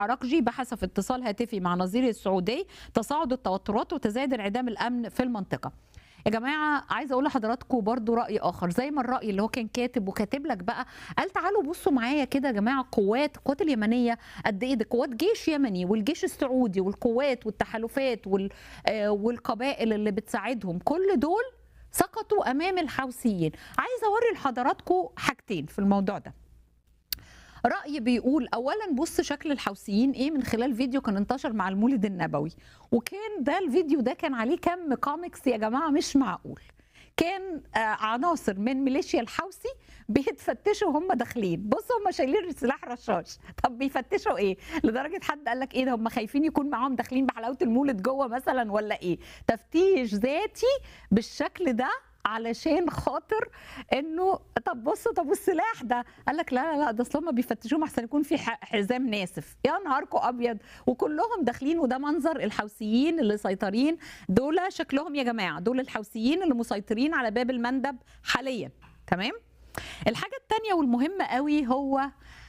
عراقجي بحث في اتصال هاتفي مع نظيره السعودي تصاعد التوترات وتزايد انعدام الامن في المنطقه يا جماعه عايزه اقول لحضراتكم برضو راي اخر زي ما الراي اللي هو كان كاتب وكاتب لك بقى قال تعالوا بصوا معايا كده يا جماعه قوات القوات اليمنيه قد ايه ده قوات جيش يمني والجيش السعودي والقوات والتحالفات وال آه والقبائل اللي بتساعدهم كل دول سقطوا امام الحوثيين عايزه اوري لحضراتكم حاجتين في الموضوع ده رأي بيقول أولا بص شكل الحوثيين إيه من خلال فيديو كان انتشر مع المولد النبوي وكان ده الفيديو ده كان عليه كم كوميكس يا جماعة مش معقول كان آه عناصر من ميليشيا الحوثي بيتفتشوا هم داخلين بصوا هم شايلين سلاح رشاش طب بيفتشوا ايه لدرجه حد قال لك ايه ده هم خايفين يكون معاهم داخلين بحلاوه المولد جوه مثلا ولا ايه تفتيش ذاتي بالشكل ده علشان خاطر انه طب بصوا طب والسلاح ده قال لك لا لا لا ده اصل هم بيفتشوهم احسن يكون في حزام ناسف يا نهاركم ابيض وكلهم داخلين وده منظر الحوثيين اللي سيطرين دول شكلهم يا جماعه دول الحوثيين اللي مسيطرين على باب المندب حاليا تمام الحاجه الثانيه والمهمه قوي هو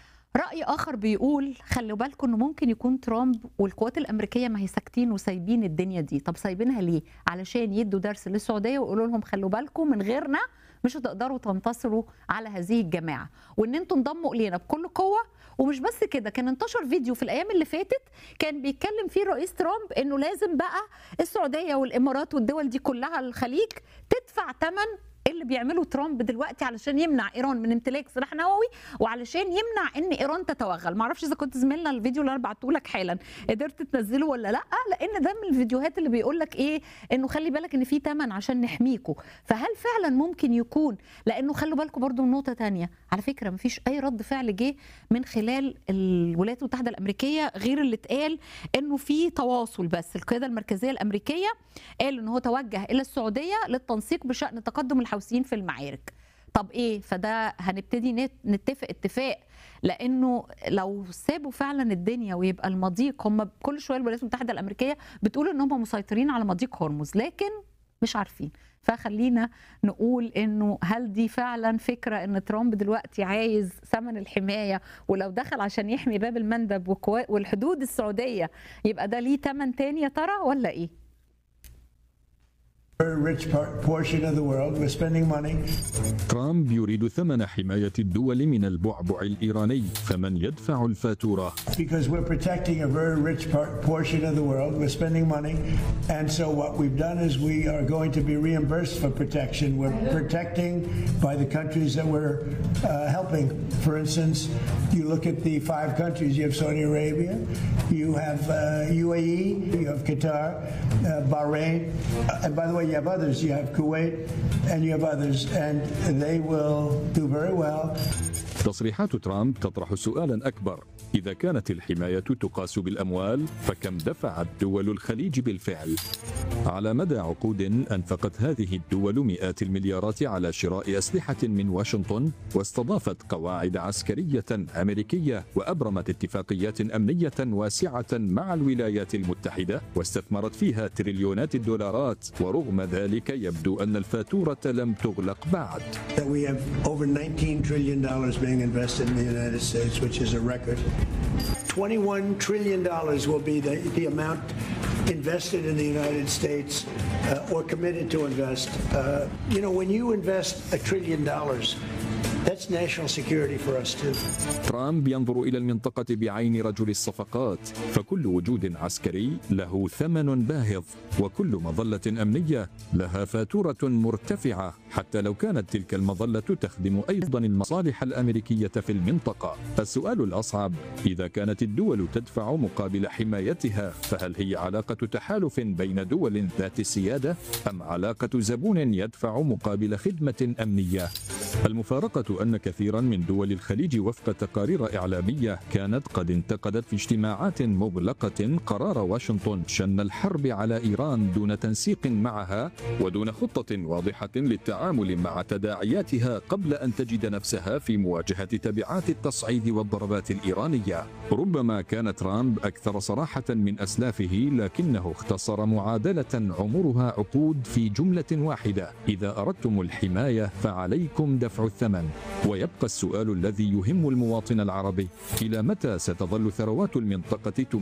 رأي آخر بيقول خلوا بالكم إنه ممكن يكون ترامب والقوات الأمريكية ما هي ساكتين وسايبين الدنيا دي، طب سايبينها ليه؟ علشان يدوا درس للسعودية ويقولوا لهم خلوا بالكم من غيرنا مش هتقدروا تنتصروا على هذه الجماعة، وإن أنتوا انضموا إلينا بكل قوة ومش بس كده كان انتشر فيديو في الأيام اللي فاتت كان بيتكلم فيه الرئيس ترامب إنه لازم بقى السعودية والإمارات والدول دي كلها الخليج تدفع ثمن اللي بيعمله ترامب دلوقتي علشان يمنع ايران من امتلاك سلاح نووي وعلشان يمنع ان ايران تتوغل معرفش اذا كنت زميلنا الفيديو اللي انا بعته لك حالا قدرت تنزله ولا لا لان ده من الفيديوهات اللي بيقول لك ايه انه خلي بالك ان في ثمن عشان نحميكوا فهل فعلا ممكن يكون لانه خلوا بالكم برضو من نقطه ثانيه على فكره ما فيش اي رد فعل جه من خلال الولايات المتحده الامريكيه غير اللي اتقال انه في تواصل بس القياده المركزيه الامريكيه قال ان هو توجه الى السعوديه للتنسيق بشان تقدم الحوثيين في المعارك طب ايه فده هنبتدي نتفق اتفاق لانه لو سابوا فعلا الدنيا ويبقى المضيق هم كل شويه الولايات المتحده الامريكيه بتقول ان هم مسيطرين على مضيق هرمز لكن مش عارفين فخلينا نقول انه هل دي فعلا فكره ان ترامب دلوقتي عايز ثمن الحمايه ولو دخل عشان يحمي باب المندب والحدود السعوديه يبقى ده ليه ثمن تاني يا ترى ولا ايه؟ ترامب يريد ثمن حماية الدول من البعبع الإيراني فمن يدفع الفاتورة Because we're protecting a very rich portion of the world. We're spending money. And so what we've done is we are going to be reimbursed for protection. We're protecting by the countries that we're uh, helping. For instance, you look at the five countries. You have Saudi Arabia, you have uh, UAE, you have Qatar, uh, Bahrain. and by the way, you have others. You have Kuwait and you have others, and they will do very well. تصريحات ترامب تطرح سؤالا أكبر إذا كانت الحماية تقاس بالأموال فكم دفعت دول الخليج بالفعل؟ على مدى عقود أنفقت هذه الدول مئات المليارات على شراء أسلحة من واشنطن واستضافت قواعد عسكرية أمريكية وأبرمت اتفاقيات أمنية واسعة مع الولايات المتحدة واستثمرت فيها تريليونات الدولارات ورغم ذلك يبدو أن الفاتورة لم تغلق بعد. We have over 19 trillion dollars being invested in the United States, which is a record. 21 trillion dollars will be the, the amount invested in the United States uh, or committed to invest. Uh, you know, when you invest a trillion dollars, That's national security for us too. ترامب ينظر إلى المنطقة بعين رجل الصفقات فكل وجود عسكري له ثمن باهظ وكل مظلة أمنية لها فاتورة مرتفعة حتى لو كانت تلك المظلة تخدم أيضا المصالح الأمريكية في المنطقة السؤال الأصعب إذا كانت الدول تدفع مقابل حمايتها فهل هي علاقة تحالف بين دول ذات السيادة أم علاقة زبون يدفع مقابل خدمة أمنية المفارقة أن كثيرا من دول الخليج وفق تقارير إعلامية كانت قد انتقدت في اجتماعات مغلقة قرار واشنطن شن الحرب على إيران دون تنسيق معها ودون خطة واضحة للتعامل مع تداعياتها قبل أن تجد نفسها في مواجهة تبعات التصعيد والضربات الإيرانية ربما كان ترامب أكثر صراحة من أسلافه لكنه اختصر معادلة عمرها عقود في جملة واحدة إذا أردتم الحماية فعليكم دفع الثمن ويبقى السؤال الذي يهم المواطن العربي إلى متى ستظل ثروات المنطقة